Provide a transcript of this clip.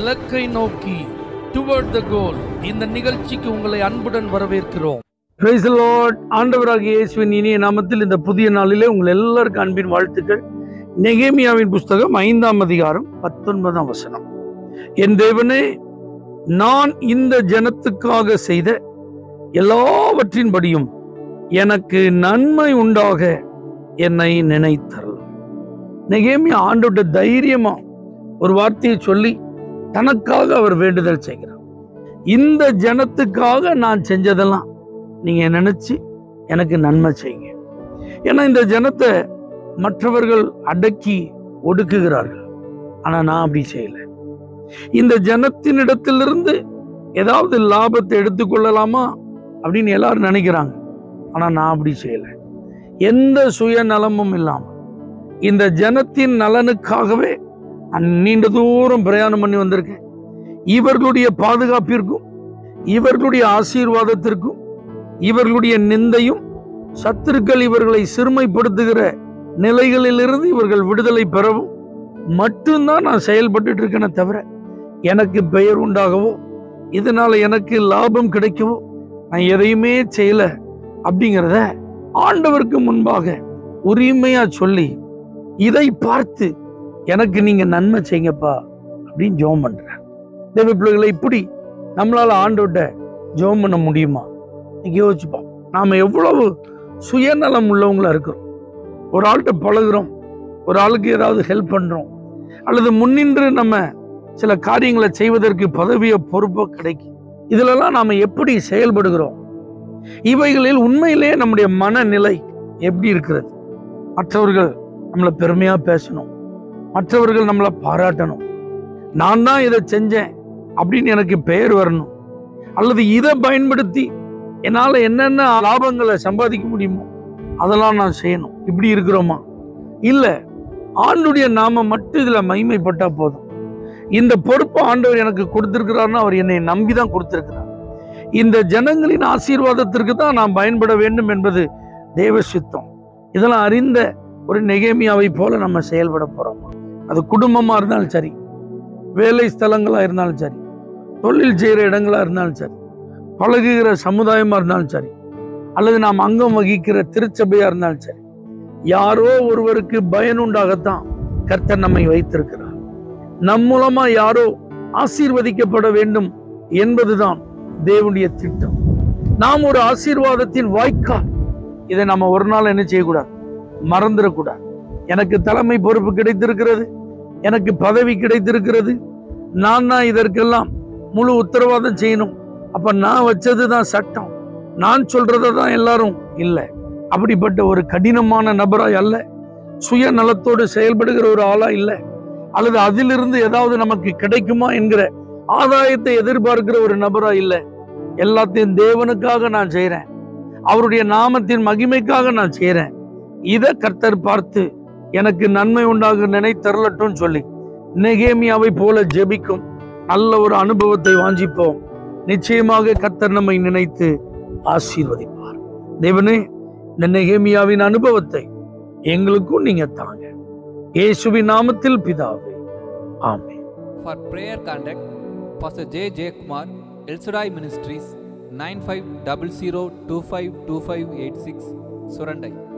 இலக்கை நோக்கி டுவர்ட் த கோல் இந்த நிகழ்ச்சிக்கு உங்களை அன்புடன் வரவேற்கிறோம் பிரைஸ் லார்ட் ஆண்டவராகிய இயேசுவின் இனிய நாமத்தில் இந்த புதிய நாளிலே உங்கள் எல்லாருக்கும் அன்பின் வாழ்த்துக்கள் நெகேமியாவின் புஸ்தகம் ஐந்தாம் அதிகாரம் பத்தொன்பதாம் வசனம் என் தேவனே நான் இந்த ஜனத்துக்காக செய்த எல்லாவற்றின்படியும் எனக்கு நன்மை உண்டாக என்னை நினைத்தருள் நெகேமியா ஆண்டோட தைரியமா ஒரு வார்த்தையை சொல்லி தனக்காக அவர் வேண்டுதல் செய்கிறார் இந்த ஜனத்துக்காக நான் செஞ்சதெல்லாம் நீங்க நினைச்சு எனக்கு நன்மை செய்யுங்க ஏன்னா இந்த ஜனத்தை மற்றவர்கள் அடக்கி ஒடுக்குகிறார்கள் ஆனா நான் அப்படி செய்யல இந்த ஜனத்தினிடத்திலிருந்து ஏதாவது லாபத்தை எடுத்துக்கொள்ளலாமா அப்படின்னு எல்லாரும் நினைக்கிறாங்க ஆனா நான் அப்படி செய்யல எந்த சுயநலமும் இல்லாம இந்த ஜனத்தின் நலனுக்காகவே நான் நீண்ட தூரம் பிரயாணம் பண்ணி வந்திருக்கேன் இவர்களுடைய பாதுகாப்பிற்கும் இவர்களுடைய ஆசீர்வாதத்திற்கும் இவர்களுடைய நிந்தையும் சத்துருக்கள் இவர்களை சிறுமைப்படுத்துகிற நிலைகளிலிருந்து இவர்கள் விடுதலை பெறவும் மட்டும்தான் நான் செயல்பட்டு இருக்கேனே தவிர எனக்கு பெயர் உண்டாகவோ இதனால எனக்கு லாபம் கிடைக்கவோ நான் எதையுமே செய்யல அப்படிங்கிறத ஆண்டவருக்கு முன்பாக உரிமையா சொல்லி இதை பார்த்து எனக்கு நீங்க நன்மை செய்யுங்கப்பா அப்படின்னு ஜெபம் பண்றேன் தேவ பிள்ளைகளை இப்படி நம்மளால ஆண்டோட்ட ஜெபம் பண்ண முடியுமா நீங்க யோசிச்சுப்போம் நாம எவ்வளவு சுயநலம் உள்ளவங்களா இருக்கிறோம் ஒரு ஆள்கிட்ட பழகுறோம் ஒரு ஆளுக்கு ஏதாவது ஹெல்ப் பண்றோம் அல்லது முன்னின்று நம்ம சில காரியங்களை செய்வதற்கு பதவியோ பொறுப்போ கிடைக்கும் இதுலெல்லாம் நாம எப்படி செயல்படுகிறோம் இவைகளில் உண்மையிலேயே நம்முடைய மனநிலை எப்படி இருக்கிறது மற்றவர்கள் நம்மளை பெருமையா பேசணும் மற்றவர்கள் நம்மளை பாராட்டணும் நான் தான் இதை செஞ்சேன் அப்படின்னு எனக்கு பெயர் வரணும் அல்லது இதை பயன்படுத்தி என்னால் என்னென்ன லாபங்களை சம்பாதிக்க முடியுமோ அதெல்லாம் நான் செய்யணும் இப்படி இருக்கிறோமா இல்லை ஆண்டுடைய நாம மட்டும் இதில் மகிமைப்பட்டா போதும் இந்த பொறுப்பு ஆண்டவர் எனக்கு கொடுத்திருக்கிறார்னா அவர் என்னை நம்பி தான் கொடுத்திருக்கிறார் இந்த ஜனங்களின் ஆசீர்வாதத்திற்கு தான் நான் பயன்பட வேண்டும் என்பது தேவ சித்தம் இதெல்லாம் அறிந்த ஒரு நெகேமியாவை போல நம்ம செயல்பட போறோம் அது குடும்பமா இருந்தாலும் சரி வேலை ஸ்தலங்களா இருந்தாலும் சரி தொழில் செய்கிற இடங்களா இருந்தாலும் சரி பழகுகிற சமுதாயமா இருந்தாலும் சரி அல்லது நாம் அங்கம் வகிக்கிற திருச்சபையா இருந்தாலும் சரி யாரோ ஒருவருக்கு பயனுண்டாகத்தான் கர்த்தர் நம்மை வைத்திருக்கிறார் நம் மூலமா யாரோ ஆசீர்வதிக்கப்பட வேண்டும் என்பதுதான் தேவனுடைய திட்டம் நாம் ஒரு ஆசீர்வாதத்தின் வாய்க்கால் இதை நம்ம ஒரு நாள் என்ன செய்யக்கூடாது மறந்துடக்கூடாது எனக்கு தலைமை பொறுப்பு கிடைத்திருக்கிறது எனக்கு பதவி கிடைத்திருக்கிறது நான் தான் இதற்கெல்லாம் முழு உத்தரவாதம் செய்யணும் அப்ப நான் வச்சது தான் சட்டம் நான் சொல்றதை தான் எல்லாரும் இல்லை அப்படிப்பட்ட ஒரு கடினமான நபராய் அல்ல சுயநலத்தோடு செயல்படுகிற ஒரு ஆளா இல்லை அல்லது அதிலிருந்து ஏதாவது நமக்கு கிடைக்குமா என்கிற ஆதாயத்தை எதிர்பார்க்கிற ஒரு நபரா இல்லை எல்லாத்தையும் தேவனுக்காக நான் செய்றேன் அவருடைய நாமத்தின் மகிமைக்காக நான் செய்றேன் இதை கர்த்தர் பார்த்து எனக்கு நன்மை உண்டாக நினைத்தரலட்டும் சொல்லி நெகேமியாவை போல ஜெபிக்கும் நல்ல ஒரு அனுபவத்தை வாஞ்சிப்போம் நிச்சயமாக கர்த்தர் நம்மை நினைத்து ஆசீர்வதிப்பார் தேவனே இந்த நெகேமியாவின் அனுபவத்தை எங்களுக்கும் நீங்க தாங்க இயேசுவின் நாமத்தில் பிதாவே ஆமென் For prayer contact, Pastor J. J. Kumar, El Shaddai Ministries, 9500252586, Surandai.